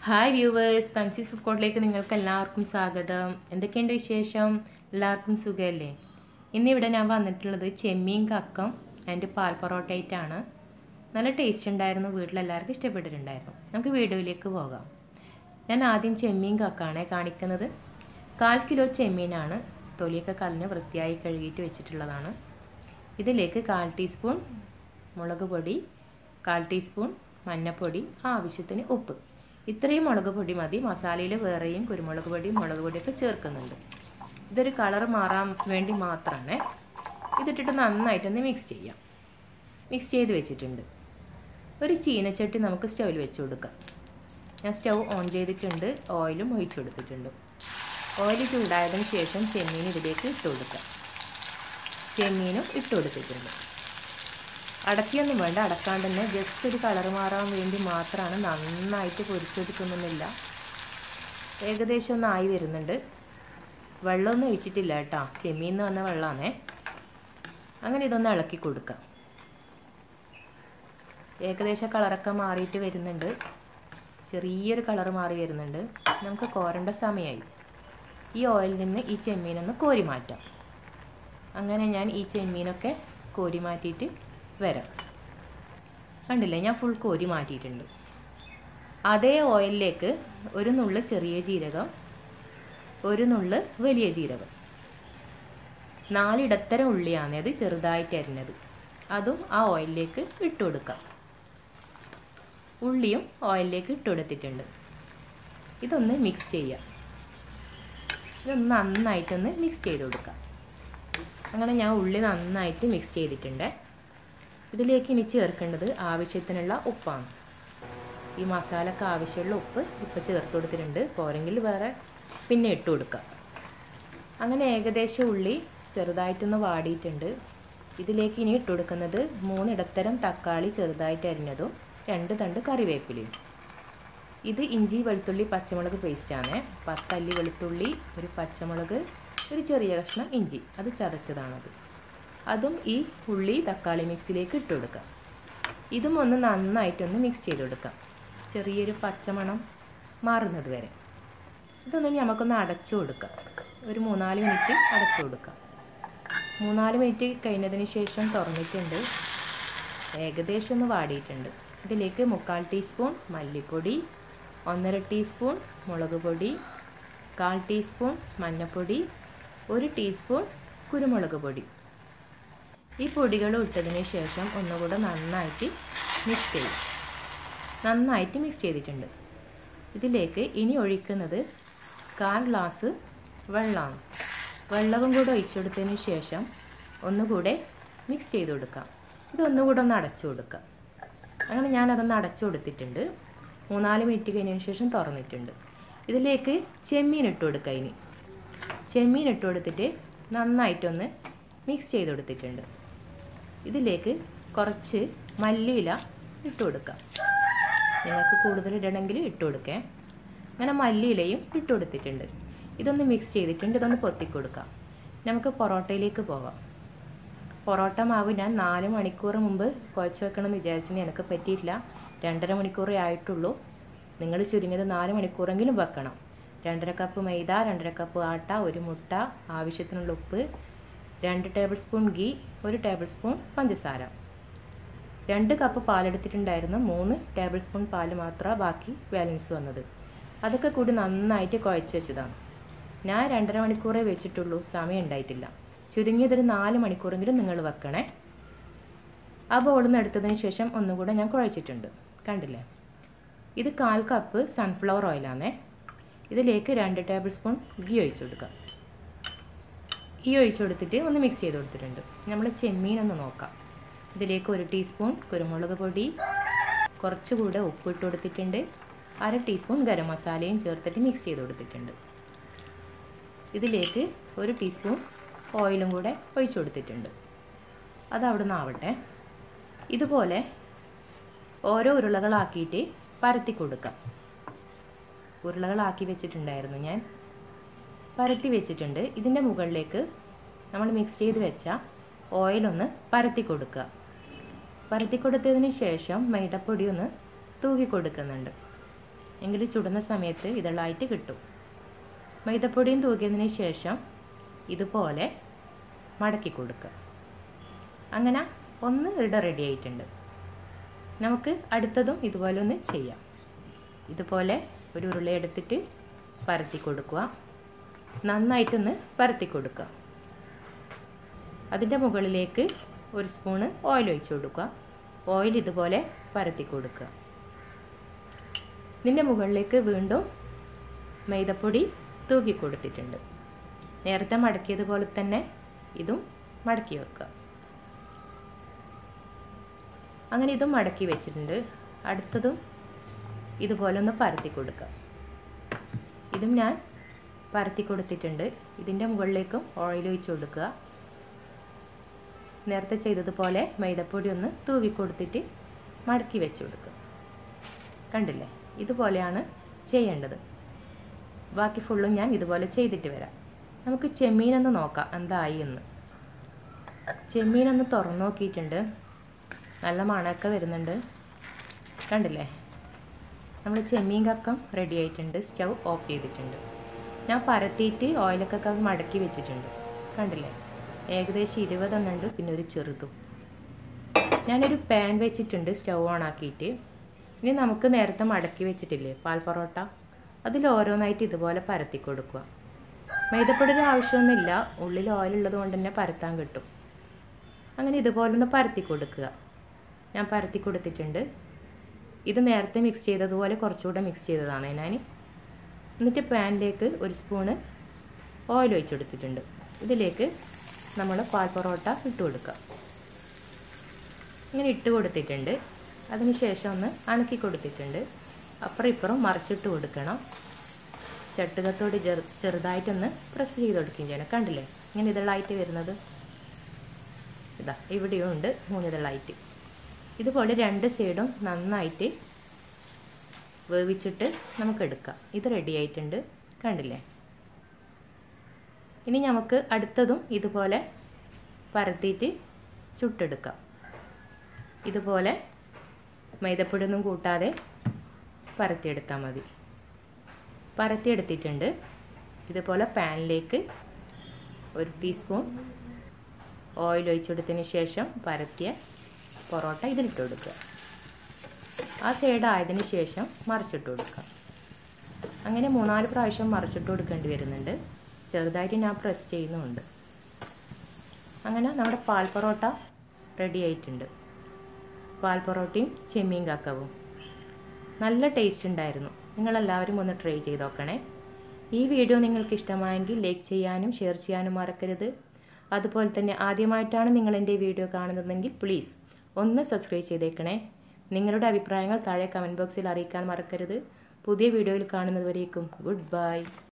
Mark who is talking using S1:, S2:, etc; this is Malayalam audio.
S1: ഹായ് വ്യൂവേഴ്സ് തൻസീസ് ഫുഡ് കോർട്ടിലേക്ക് നിങ്ങൾക്ക് എല്ലാവർക്കും സ്വാഗതം എന്തൊക്കെയുണ്ട് വിശേഷം എല്ലാവർക്കും സുഖമല്ലേ ഇന്നിവിടെ ഞാൻ വന്നിട്ടുള്ളത് ചെമ്മീൻ കക്കം ആൻഡ് പാൽ പൊറോട്ടയായിട്ടാണ് നല്ല ടേസ്റ്റ് ഉണ്ടായിരുന്നു വീട്ടിലെല്ലാവർക്കും ഇഷ്ടപ്പെട്ടിട്ടുണ്ടായിരുന്നു നമുക്ക് വീഡിയോയിലേക്ക് പോകാം ഞാൻ ആദ്യം ചെമ്മീൻ കക്കാണ് കാണിക്കുന്നത് കാൽ കിലോ ചെമ്മീനാണ് തൊലിയൊക്കെ കളഞ്ഞ് വൃത്തിയായി കഴുകിയിട്ട് വെച്ചിട്ടുള്ളതാണ് ഇതിലേക്ക് കാൽ ടീസ്പൂൺ മുളക് പൊടി കാൽ ടീസ്പൂൺ മഞ്ഞൾപ്പൊടി ആവശ്യത്തിന് ഉപ്പ് ഇത്രയും മുളക് പൊടി മതി മസാലയിൽ വേറെയും കുരുമുളക് പൊടി മുളക് പൊടിയൊക്കെ ചേർക്കുന്നുണ്ട് ഇതൊരു കളർ മാറാൻ വേണ്ടി മാത്രമാണ് ഇതിട്ടിട്ട് നന്നായിട്ടൊന്ന് മിക്സ് ചെയ്യാം മിക്സ് ചെയ്ത് വെച്ചിട്ടുണ്ട് ഒരു ചീനച്ചട്ടി നമുക്ക് സ്റ്റൗവിൽ വെച്ച് കൊടുക്കാം ഞാൻ സ്റ്റൗ ഓൺ ചെയ്തിട്ടുണ്ട് ഓയിലും ഒഴിച്ചു കൊടുത്തിട്ടുണ്ട് ഓയിൽ ചൂടായതിനു ശേഷം ചെമ്മീൻ ഇതിലേക്ക് ഇട്ട് കൊടുക്കാം ചെമ്മീനും ഇട്ട് കൊടുത്തിട്ടുണ്ട് അടക്കിയൊന്നും വേണ്ട അടക്കാണ്ട് തന്നെ ജസ്റ്റ് ഒരു കളർ മാറാൻ വേണ്ടി മാത്രമാണ് നന്നായിട്ട് പൊരിച്ചെടുക്കുന്നില്ല ഏകദേശം ഒന്ന് ആയി വരുന്നുണ്ട് വെള്ളമൊന്നും ഒഴിച്ചിട്ടില്ല കേട്ടോ ചെമ്മീൻ എന്ന് വന്ന വെള്ളമാണേ അങ്ങനെ ഇതൊന്ന് ഇളക്കി കൊടുക്കാം ഏകദേശം കളറൊക്കെ മാറിയിട്ട് വരുന്നുണ്ട് ചെറിയൊരു കളർ മാറി വരുന്നുണ്ട് നമുക്ക് കോരേണ്ട സമയമായി ഈ ഓയിലിൽ നിന്ന് ഈ ചെമ്മീനൊന്ന് കോരി മാറ്റാം അങ്ങനെ ഞാൻ ഈ ചെമ്മീനൊക്കെ കോരി മാറ്റിയിട്ട് വരാം കണ്ടില്ലേ ഞാൻ ഫുൾ കോരി മാറ്റിയിട്ടുണ്ട് അതേ ഓയിലിലേക്ക് ഒരു നുള്ള് ചെറിയ ജീരകം ഒരു നുള്ള് വലിയ ജീരകം നാലിടത്തരം ഉള്ളിയാണ് അത് ചെറുതായിട്ട് അരിഞ്ഞത് അതും ആ ഓയിലിലേക്ക് ഇട്ട് കൊടുക്കാം ഉള്ളിയും ഓയിലിലേക്ക് ഇട്ട് കൊടുത്തിട്ടുണ്ട് ഇതൊന്ന് മിക്സ് ചെയ്യാം ഇതൊന്ന് നന്നായിട്ടൊന്ന് മിക്സ് ചെയ്ത് കൊടുക്കാം അങ്ങനെ ഞാൻ ഉള്ളി നന്നായിട്ട് മിക്സ് ചെയ്തിട്ടുണ്ട് ഇതിലേക്ക് ഇനി ചേർക്കേണ്ടത് ആവശ്യത്തിനുള്ള ഉപ്പാണ് ഈ മസാലക്ക് ആവശ്യമുള്ള ഉപ്പ് ഇപ്പോൾ ചേർത്ത് കൊടുത്തിട്ടുണ്ട് പോരെങ്കിൽ വേറെ പിന്നെ ഇട്ട് കൊടുക്കാം അങ്ങനെ ഏകദേശം ഉള്ളി ചെറുതായിട്ടൊന്ന് വാടിയിട്ടുണ്ട് ഇതിലേക്ക് ഇനി ഇട്ട് കൊടുക്കുന്നത് മൂന്നിടത്തരം തക്കാളി ചെറുതായിട്ട് അരിഞ്ഞതും രണ്ട് തണ്ട് കറിവേപ്പിലയും ഇത് ഇഞ്ചി വെളുത്തുള്ളി പച്ചമുളക് പേസ്റ്റാണ് പത്തല്ലി വെളുത്തുള്ളി ഒരു പച്ചമുളക് ഒരു ചെറിയ കഷ്ണം ഇഞ്ചി അത് ചതച്ചതാണത് അതും ഈ ഉള്ളി തക്കാളി മിക്സിലേക്ക് ഇട്ട് കൊടുക്കാം ഇതും ഒന്ന് നന്നായിട്ടൊന്ന് മിക്സ് ചെയ്ത് കൊടുക്കാം ചെറിയൊരു പച്ചമണം മാറുന്നത് വരെ ഇതൊന്നും നമുക്കൊന്ന് അടച്ചു കൊടുക്കാം ഒരു മൂന്നാല് മിനിറ്റ് അടച്ചു കൊടുക്കാം മൂന്നാല് മിനിറ്റ് കഴിഞ്ഞതിന് ശേഷം തുറന്നിട്ടുണ്ട് ഏകദേശം ഒന്ന് വാടിയിട്ടുണ്ട് ഇതിലേക്ക് മുക്കാൽ ടീസ്പൂൺ മല്ലിപ്പൊടി ഒന്നര ടീസ്പൂൺ മുളക് പൊടി കാൽ ടീസ്പൂൺ മഞ്ഞൾപ്പൊടി ഒരു ടീസ്പൂൺ കുരുമുളക് പൊടി ഈ പൊടികൾ ഇട്ടതിന് ശേഷം ഒന്നുകൂടെ നന്നായിട്ട് മിക്സ് ചെയ്യും നന്നായിട്ട് മിക്സ് ചെയ്തിട്ടുണ്ട് ഇതിലേക്ക് ഇനി ഒഴിക്കുന്നത് കാൽ ഗ്ലാസ് വെള്ളമാണ് വെള്ളവും കൂടെ ഒഴിച്ചു കൊടുത്തതിന് ശേഷം ഒന്നുകൂടെ മിക്സ് ചെയ്ത് കൊടുക്കാം ഇതൊന്നുകൂടെ ഒന്ന് അടച്ചു കൊടുക്കാം അങ്ങനെ ഞാനതൊന്ന് അടച്ചു കൊടുത്തിട്ടുണ്ട് മൂന്നാല് മിനിറ്റ് കഴിഞ്ഞതിന് ശേഷം തുറന്നിട്ടുണ്ട് ഇതിലേക്ക് ചെമ്മീൻ ഇട്ട് കൊടുക്കാം ഇനി ചെമ്മീൻ ഇട്ട് കൊടുത്തിട്ട് നന്നായിട്ടൊന്ന് മിക്സ് ചെയ്ത് കൊടുത്തിട്ടുണ്ട് ഇതിലേക്ക് കുറച്ച് മല്ലിയില ഇട്ട് കൊടുക്കാം നിങ്ങൾക്ക് കൂടുതൽ ഇടണമെങ്കിൽ ഇട്ട് കൊടുക്കേ അങ്ങനെ മല്ലിയിലയും ഇട്ട് കൊടുത്തിട്ടുണ്ട് ഇതൊന്ന് മിക്സ് ചെയ്തിട്ടുണ്ട് ഇതൊന്ന് പൊത്തിക്കൊടുക്കാം നമുക്ക് പൊറോട്ടയിലേക്ക് പോകാം പൊറോട്ട മാവ് ഞാൻ നാല് മണിക്കൂർ മുമ്പ് കുഴച്ച് വെക്കണമെന്ന് വിചാരിച്ചിന് എനിക്ക് പറ്റിയിട്ടില്ല രണ്ടര മണിക്കൂറേ ആയിട്ടുള്ളൂ നിങ്ങൾ ചുരുങ്ങിയത് നാല് മണിക്കൂറെങ്കിലും വെക്കണം രണ്ടര കപ്പ് മൈദ രണ്ടര കപ്പ് ആട്ട ഒരു മുട്ട ആവശ്യത്തിനുള്ള ഉപ്പ് രണ്ട് ടേബിൾ സ്പൂൺ ഗീ ഒരു ടേബിൾ സ്പൂൺ പഞ്ചസാര രണ്ട് കപ്പ് പാലെടുത്തിട്ടുണ്ടായിരുന്നു മൂന്ന് ടേബിൾ സ്പൂൺ പാൽ മാത്രമാണ് ബാക്കി ബാലൻസ് വന്നത് അതൊക്കെ കൂടി നന്നായിട്ട് കുഴച്ച് വെച്ചതാണ് ഞാൻ രണ്ടര മണിക്കൂറേ വെച്ചിട്ടുള്ളൂ സമയം ഉണ്ടായിട്ടില്ല ചുരുങ്ങിയതൊരു നാല് മണിക്കൂറെങ്കിലും നിങ്ങൾ വെക്കണേ ആ ബോളിൽ നിന്ന് എടുത്തതിന് ശേഷം ഒന്നുകൂടെ ഞാൻ കുഴച്ചിട്ടുണ്ട് കണ്ടില്ലേ ഇത് കാൽ കപ്പ് സൺഫ്ലവർ ഓയിലാണേ ഇതിലേക്ക് രണ്ട് ടേബിൾ സ്പൂൺ ഗീ ഒഴിച്ചു കൊടുക്കാം ഗീ ഒഴിച്ചു കൊടുത്തിട്ട് ഒന്ന് മിക്സ് ചെയ്ത് കൊടുത്തിട്ടുണ്ട് നമ്മൾ ചെമ്മീൻ ഒന്ന് നോക്കാം ഇതിലേക്ക് ഒരു ടീസ്പൂൺ കുരുമുളക് പൊടി കുറച്ചുകൂടെ ഉപ്പ് ഇട്ട് കൊടുത്തിട്ടുണ്ട് അര ടീസ്പൂൺ ഗരം മസാലയും ചേർത്തിട്ട് മിക്സ് ചെയ്ത് കൊടുത്തിട്ടുണ്ട് ഇതിലേക്ക് ഒരു ടീസ്പൂൺ ഓയിലും കൂടെ ഒഴിച്ചു കൊടുത്തിട്ടുണ്ട് അത് അവിടെ നിന്ന് ആവട്ടെ ഇതുപോലെ ഓരോ ഉരുളകളാക്കിയിട്ട് പരത്തി കൊടുക്കാം ഉരുളകളാക്കി വെച്ചിട്ടുണ്ടായിരുന്നു ഞാൻ പരത്തി വെച്ചിട്ടുണ്ട് ഇതിൻ്റെ മുകളിലേക്ക് നമ്മൾ മിക്സ് ചെയ്ത് വെച്ച ഓയിലൊന്ന് പരത്തി കൊടുക്കുക പരത്തി കൊടുത്തതിന് ശേഷം മൈദപ്പൊടി ഒന്ന് തൂക്കി കൊടുക്കുന്നുണ്ട് എങ്കിൽ ചുടുന്ന സമയത്ത് ഇതളായിട്ട് കിട്ടും മൈദപ്പൊടിയും തൂക്കിയതിന് ശേഷം ഇതുപോലെ മടക്കി കൊടുക്കുക അങ്ങനെ ഒന്ന് ഇട റെഡി ആയിട്ടുണ്ട് നമുക്ക് അടുത്തതും ഇതുപോലെ ഒന്ന് ചെയ്യാം ഇതുപോലെ ഒരു ഉരുള എടുത്തിട്ട് പരത്തി കൊടുക്കുക നന്നായിട്ടൊന്ന് പരത്തി കൊടുക്കുക അതിൻ്റെ മുകളിലേക്ക് ഒരു സ്പൂണ് ഓയിൽ ഒഴിച്ച് കൊടുക്കുക ഓയിൽ ഇതുപോലെ പരത്തി കൊടുക്കുക ഇതിൻ്റെ മുകളിലേക്ക് വീണ്ടും മൈദപ്പൊടി തൂക്കി കൊടുത്തിട്ടുണ്ട് നേരത്തെ മടക്കിയതുപോലെ തന്നെ ഇതും മടക്കി വെക്കുക അങ്ങനെ ഇതും മടക്കി വെച്ചിട്ടുണ്ട് അടുത്തതും ഇതുപോലെ ഒന്ന് പരത്തി കൊടുക്കുക ഇതും ഞാൻ പരത്തി കൊടുത്തിട്ടുണ്ട് ഇതിൻ്റെ മുകളിലേക്കും ഓയിൽ ഒഴിച്ച് കൊടുക്കുക നേരത്തെ ചെയ്തതുപോലെ മൈദപ്പൊടി ഒന്ന് തൂവി കൊടുത്തിട്ട് മടക്കി വെച്ച് കൊടുക്കുക കണ്ടില്ലേ ഇതുപോലെയാണ് ചെയ്യേണ്ടത് ബാക്കി ഫുള്ളും ഞാൻ ഇതുപോലെ ചെയ്തിട്ട് വരാം നമുക്ക് ചെമ്മീനൊന്ന് നോക്കാം എന്തായി എന്ന് ചെമ്മീനൊന്ന് തുറന്നു നോക്കിയിട്ടുണ്ട് നല്ല മണമൊക്കെ വരുന്നുണ്ട് കണ്ടില്ലേ നമ്മൾ ചെമ്മീൻ കക്കം റെഡി ആയിട്ടുണ്ട് സ്റ്റൗ ഓഫ് ചെയ്തിട്ടുണ്ട് ഞാൻ പരത്തിയിട്ട് ഓയിലൊക്കെ മടക്കി വെച്ചിട്ടുണ്ട് കണ്ടില്ലേ ഏകദേശം ഇരുപതെണ്ണം ഉണ്ട് പിന്നെ ഒരു ചെറുതും ഞാനൊരു പാൻ വെച്ചിട്ടുണ്ട് സ്റ്റൗ ഓൺ ആക്കിയിട്ട് ഇനി നമുക്ക് നേരത്തെ മടക്കി വെച്ചിട്ടില്ലേ പാൽ പൊറോട്ട അതിൽ ഓരോന്നായിട്ട് ഇതുപോലെ പരത്തി കൊടുക്കുക മൈദപ്പൊടിയുടെ ആവശ്യമൊന്നുമില്ല ഉള്ളിൽ ഓയിൽ ഉള്ളത് കൊണ്ട് തന്നെ പരത്താൻ കിട്ടും അങ്ങനെ ഇതുപോലെ ഒന്ന് പരത്തി കൊടുക്കുക ഞാൻ പരത്തി കൊടുത്തിട്ടുണ്ട് ഇത് നേരത്തെ മിക്സ് ചെയ്തതുപോലെ കുറച്ചുകൂടെ മിക്സ് ചെയ്തതാണ് ഞാൻ എന്നിട്ട് പാനിലേക്ക് ഒരു സ്പൂണ് ഓയിൽ ഒഴിച്ച് കൊടുത്തിട്ടുണ്ട് ഇതിലേക്ക് നമ്മൾ പാൽ പൊറോട്ട ഇട്ട് കൊടുക്കുക ഇങ്ങനെ ഇട്ട് കൊടുത്തിട്ടുണ്ട് അതിന് ശേഷം ഒന്ന് അണക്കി കൊടുത്തിട്ടുണ്ട് അപ്പുറം ഇപ്പുറം മറിച്ചിട്ട് കൊടുക്കണം ചട്ടുകത്തോട് ചെറു ചെറുതായിട്ടൊന്ന് പ്രസ് ചെയ്ത് കൊടുക്കുകയും ചെയ്യണം കണ്ടില്ലേ ഇങ്ങനെ ഇതളായിട്ട് വരുന്നത് ഇതാ ഇവിടെയും ഉണ്ട് മൂന്നിതളായിട്ട് ഇതുപോലെ രണ്ട് സൈഡും നന്നായിട്ട് വേവിച്ചിട്ട് നമുക്ക് എടുക്കാം ഇത് റെഡി ആയിട്ടുണ്ട് കണ്ടില്ലേ ഇനി നമുക്ക് അടുത്തതും ഇതുപോലെ പരത്തിയിട്ട് ചുട്ടെടുക്കാം ഇതുപോലെ മൈദപ്പൊടിയൊന്നും കൂട്ടാതെ പരത്തിയെടുത്താൽ മതി പരത്തിയെടുത്തിട്ടുണ്ട് ഇതുപോലെ പാനിലേക്ക് ഒരു ടീസ്പൂൺ ഓയിൽ ഒഴിച്ചെടുത്തതിന് ശേഷം പരത്തിയ പൊറോട്ട ഇതിലിട്ട് കൊടുക്കുക ആ സൈഡ് ആയതിന് ശേഷം മറിച്ചിട്ട് കൊടുക്കുക അങ്ങനെ മൂന്നാല് പ്രാവശ്യം മറിച്ചിട്ട് കൊടുക്കേണ്ടി വരുന്നുണ്ട് ചെറുതായിട്ട് ഞാൻ പ്രസ് ചെയ്യുന്നുമുണ്ട് അങ്ങനെ നമ്മുടെ പാൽ പൊറോട്ട റെഡി ആയിട്ടുണ്ട് പാൽ പൊറോട്ടയും ചെമ്മീൻ കക്കവും നല്ല ടേസ്റ്റ് ഉണ്ടായിരുന്നു നിങ്ങളെല്ലാവരും ഒന്ന് ട്രൈ ചെയ്ത് നോക്കണേ ഈ വീഡിയോ നിങ്ങൾക്ക് ഇഷ്ടമായെങ്കിൽ ലൈക്ക് ചെയ്യാനും ഷെയർ ചെയ്യാനും മറക്കരുത് അതുപോലെ തന്നെ ആദ്യമായിട്ടാണ് നിങ്ങൾ എൻ്റെ വീഡിയോ കാണുന്നതെങ്കിൽ പ്ലീസ് ഒന്ന് സബ്സ്ക്രൈബ് ചെയ്തേക്കണേ നിങ്ങളുടെ അഭിപ്രായങ്ങൾ താഴെ കമൻറ്റ് ബോക്സിൽ അറിയിക്കാൻ മറക്കരുത് പുതിയ വീഡിയോയിൽ കാണുന്നതുവരേക്കും ഗുഡ് ബൈ